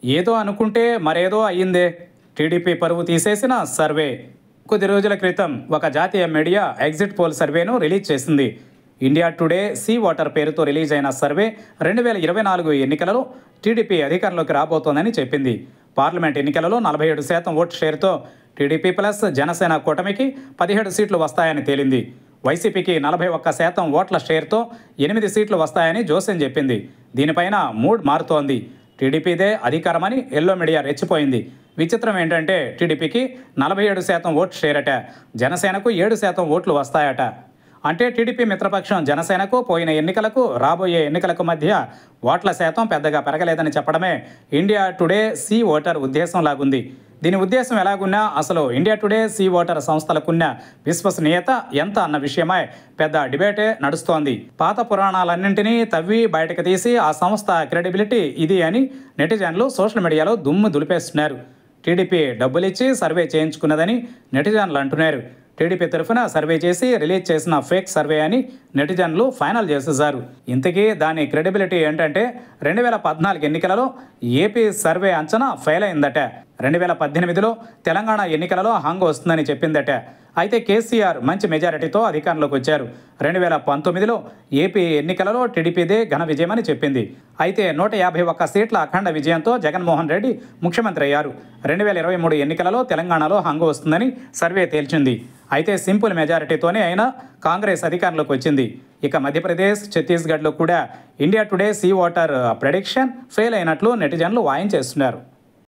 ఏదో అనుకుంటే మరేదో అయ్యిందే టీడీపీ పరువు తీసేసిన సర్వే కొద్ది రోజుల క్రితం ఒక జాతీయ మీడియా ఎగ్జిట్ పోల్ సర్వేను రిలీజ్ చేసింది ఇండియా టుడే సీ వాటర్ పేరుతో రిలీజ్ అయిన సర్వే రెండు వేల ఇరవై నాలుగు ఎన్నికలలో టీడీపీ అధికారంలోకి రాబోతోందని చెప్పింది పార్లమెంట్ ఎన్నికలలో నలభై ఏడు శాతం ఓటు షేర్తో టీడీపీ ప్లస్ జనసేన కూటమికి పదిహేడు సీట్లు వస్తాయని తేలింది వైసీపీకి నలభై ఒక్క శాతం ఓట్ల షేర్తో ఎనిమిది సీట్లు వస్తాయని జోసెన్ చెప్పింది దీనిపైన మూడ్ మారుతోంది టీడీపీదే అధికారమని ఎల్లో మీడియా రెచ్చిపోయింది విచిత్రం ఏంటంటే టీడీపీకి నలభై ఏడు శాతం ఓటు షేర్ అట జనసేనకు ఏడు శాతం ఓట్లు వస్తాయట అంటే టీడీపీ మిత్రపక్షం జనసేనకు పోయిన ఎన్నికలకు రాబోయే ఎన్నికలకు మధ్య ఓట్ల శాతం పెద్దగా పెరగలేదని చెప్పడమే ఇండియా టుడే సి ఓటర్ ఉద్దేశం లాగుంది దీని ఉద్దేశం ఎలాగున్నా అసలు ఇండియా టుడే సి ఓటర్ సంస్థలకున్న విశ్వసనీయత ఎంత అన్న విషయమై పెద్ద డిబేటే నడుస్తోంది పాత పురాణాలన్నింటినీ తవ్వి బయటకు తీసి ఆ సంస్థ క్రెడిబిలిటీ ఇది అని నెటిజన్లు సోషల్ మీడియాలో దుమ్ము దులిపేస్తున్నారు టీడీపీ డబ్బులిచ్చి సర్వే చేయించుకున్నదని నెటిజన్లు అంటున్నారు టీడీపీ తరఫున సర్వే చేసి రిలీజ్ చేసిన ఫేక్ సర్వే అని నెటిజన్లు ఫైనల్ చేసేశారు ఇంతకీ దాని క్రెడిబిలిటీ ఏంటంటే రెండు వేల పద్నాలుగు ఎన్నికలలో ఏపీ సర్వే అంచనా ఫెయిల్ అయిందట రెండు వేల పద్దెనిమిదిలో తెలంగాణ ఎన్నికలలో హంగ్ వస్తుందని చెప్పిందట అయితే కేసీఆర్ మంచి మెజారిటీతో అధికారంలోకి వచ్చారు రెండు వేల పంతొమ్మిదిలో ఏపీ ఎన్నికలలో టీడీపీదే ఘన విజయమని చెప్పింది అయితే నూట యాభై ఒక్క సీట్ల అఖండ విజయంతో జగన్మోహన్ రెడ్డి ముఖ్యమంత్రి అయ్యారు రెండు వేల ఇరవై మూడు ఎన్నికలలో తెలంగాణలో హంగు వస్తుందని సర్వే తేల్చింది అయితే సింపుల్ మెజారిటీతోనే అయినా కాంగ్రెస్ అధికారంలోకి వచ్చింది ఇక మధ్యప్రదేశ్ ఛత్తీస్గఢ్లో కూడా India Today C Voter prediction fail అయినట్లు నెటిజన్లు వాయించేస్తున్నారు